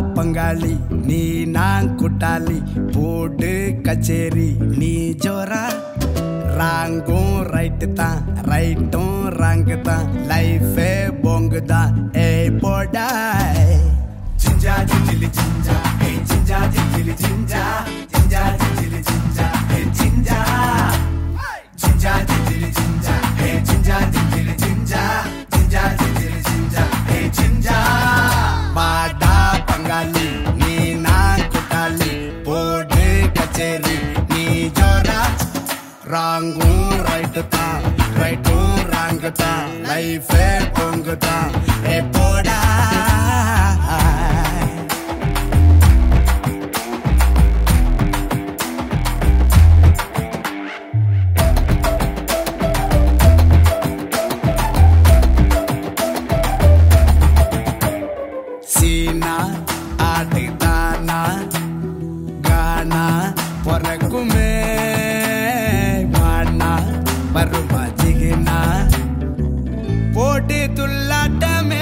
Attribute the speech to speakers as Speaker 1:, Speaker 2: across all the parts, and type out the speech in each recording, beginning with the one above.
Speaker 1: பங்காளி நீ நான் குட்டாளி போடு கச்சேரி நீ ஜோரா ராங்கும் ரைட்டு தான் ரைட்டும் ராங்கு தான் லைஃபே போங்கு தான் ஏய் போடா
Speaker 2: Jinja, jinjili, jinja. Hey, jinja, jinjili, jinja. Jinja, jinjili, jinja. Hey, jinja. Jinja, jinjili, jinja. Hey, jinja, jinjili, jinja. Jinja, jinjili, jinja. Hey, jinja.
Speaker 1: பாடா பங்காளி நீ நான் குட்டாளி போடு கச்சேரி நீ ஜோரா ராங்கும் ரைட்டு தான் ரைட்டும் ராங்கு தான் லைஃபே பொங்கு தான் ஏ போடா சீனா ஆடுதானா கானா பொறக்குமே வானா வருமா ஜிகினா போட்டு துள்ளாட்டமே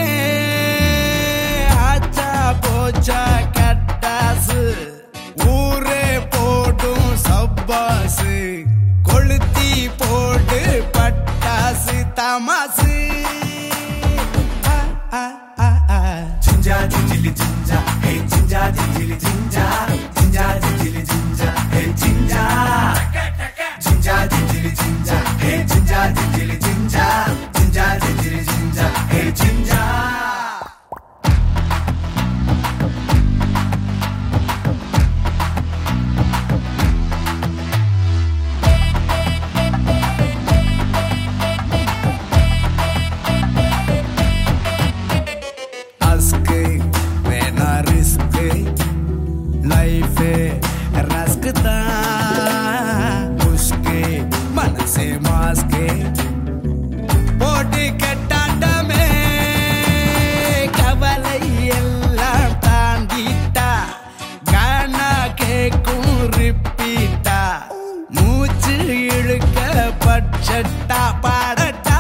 Speaker 1: ஆச்சா போச்சா கட்டாசு ஊரே போடும் சப்பாசு கொளுத்தி போடு பட்டாசு தமாசு ஆ, ஆ, ஆ, ஆ.
Speaker 2: Jinja, jinjili, jinja. Hey, jinja, jinjili, jinja. Jinja, jinjili, jinja. Hey, jinja. Jinja, jinjili, jinja. Hey, jinja, jinjili, jinja. Jinja, jinjili, jinja. Hey, jinja.
Speaker 1: அஸ்கு வேணா ரிஸ்கு லைஃபே ரஸ்கு தான் புஷ்கு மனசே மாஸ்கு போட்டு கட்டாட்டமே கவலை எல்லாம் தாண்டிட்டா கானா கேக்கும் ரிப்பீட்டா மூச்சு இழுக்க பட்சட்டா பாடட்டா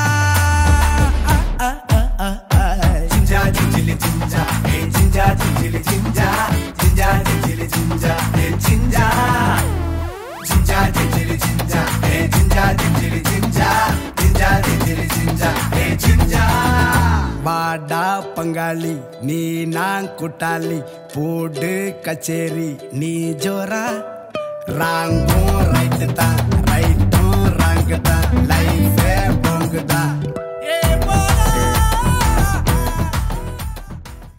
Speaker 1: ஆ, ஆ, ஆ, ஆ, ஆ.
Speaker 2: Jinja, jinjili, jinja. Hey, jinja, jinjili, jinja. Jinja, jinjili, jinja. Hey, jinja. Jinja, jinjili, jinja. Hey, jinja, jinjili, jinja. Jinja, jinjili, jinja. Hey, jinja.
Speaker 1: வாடா பங்காளி நீ நான் குட்டாளி போடு கச்சேரி நீ ஜோரா ராங்கும் ரைட்டு தான்